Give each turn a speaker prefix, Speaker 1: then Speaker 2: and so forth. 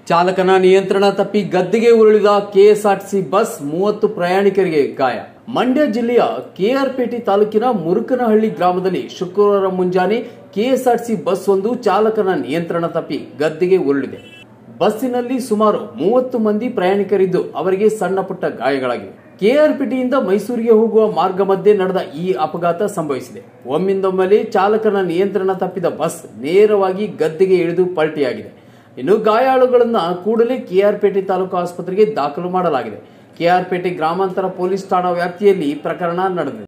Speaker 1: ಚಾಲಕನ ನಿಯಂತ್ರಣ ತಪ್ಪಿ ಗದ್ದೆಗೆ ಉರುಳಿದ ಕೆಎಸ್ಆರ್ಟಿಸಿ ಬಸ್ ಮೂವತ್ತು ಪ್ರಯಾಣಿಕರಿಗೆ ಗಾಯ ಮಂಡ್ಯ ಜಿಲ್ಲೆಯ ಕೆಆರ್ಪೇಟೆ ತಾಲೂಕಿನ ಮುರುಕನಹಳ್ಳಿ ಗ್ರಾಮದಲ್ಲಿ ಶುಕ್ರವಾರ ಮುಂಜಾನೆ ಕೆಎಸ್ಆರ್ಟಿಸಿ ಬಸ್ ಒಂದು ಚಾಲಕನ ನಿಯಂತ್ರಣ ತಪ್ಪಿ ಗದ್ದೆಗೆ ಉರುಳಿದೆ ಬಸ್ಸಿನಲ್ಲಿ ಸುಮಾರು ಮೂವತ್ತು ಮಂದಿ ಪ್ರಯಾಣಿಕರಿದ್ದು ಅವರಿಗೆ ಸಣ್ಣ ಪುಟ್ಟ ಗಾಯಗಳಾಗಿವೆ ಕೆಆರ್ಪೇಟೆಯಿಂದ ಮೈಸೂರಿಗೆ ಹೋಗುವ ಮಾರ್ಗ ಮಧ್ಯೆ ನಡೆದ ಈ ಅಪಘಾತ ಸಂಭವಿಸಿದೆ ಒಮ್ಮಿಂದೊಮ್ಮೆಲೆ ಚಾಲಕನ ನಿಯಂತ್ರಣ ತಪ್ಪಿದ ಬಸ್ ನೇರವಾಗಿ ಗದ್ದೆಗೆ ಇಳಿದು ಪಲ್ಟಿಯಾಗಿದೆ ಇನ್ನು ಗಾಯಾಳುಗಳನ್ನ ಕೂಡಲೇ ಕೆಆರ್ಪೇಟೆ ತಾಲೂಕು ಆಸ್ಪತ್ರೆಗೆ ದಾಖಲು ಮಾಡಲಾಗಿದೆ ಕೆಆರ್ಪೇಟೆ ಗ್ರಾಮಾಂತರ ಪೊಲೀಸ್ ಠಾಣಾ ವ್ಯಾಪ್ತಿಯಲ್ಲಿ ಪ್ರಕರಣ ನಡೆದಿದೆ